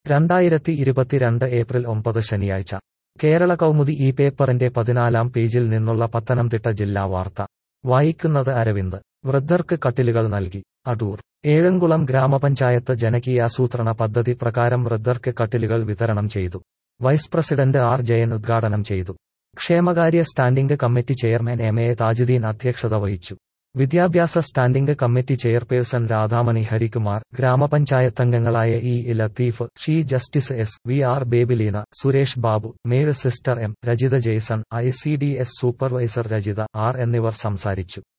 രണ്ടായിരത്തി ഇരുപത്തിരണ്ട് ഏപ്രിൽ ഒമ്പത് ശനിയാഴ്ച കേരള കൗമുദി ഈ പേപ്പറിന്റെ പതിനാലാം പേജിൽ നിന്നുള്ള പത്തനംതിട്ട ജില്ലാ വാർത്ത വായിക്കുന്നത് അരവിന്ദ് വൃദ്ധർക്ക് കട്ടിലുകൾ നൽകി അടൂർ ഏഴംകുളം ഗ്രാമപഞ്ചായത്ത് ജനകീയാസൂത്രണ പദ്ധതി പ്രകാരം വൃദ്ധർക്ക് കട്ടിലുകൾ വിതരണം ചെയ്തു വൈസ് പ്രസിഡന്റ് ആർ ജയൻ ഉദ്ഘാടനം ചെയ്തു ക്ഷേമകാര്യ standing committee chairman M A Thajudheen അധ്യക്ഷത വഹിച്ചു വിദ്യാഭ്യാസ standing committee chairperson Radhamani Harikumar ഗ്രാമപഞ്ചായത്തംഗങ്ങളായ ഇ ലത്തീഫ് ഷീ ജസ്റ്റിസ് S V R Babyleena Suresh Babu മേഴ് സിസ്റ്റർ M Rajitha Jaison I C D S supervisor Rajitha R എന്നിവർ സംസാരിച്ചു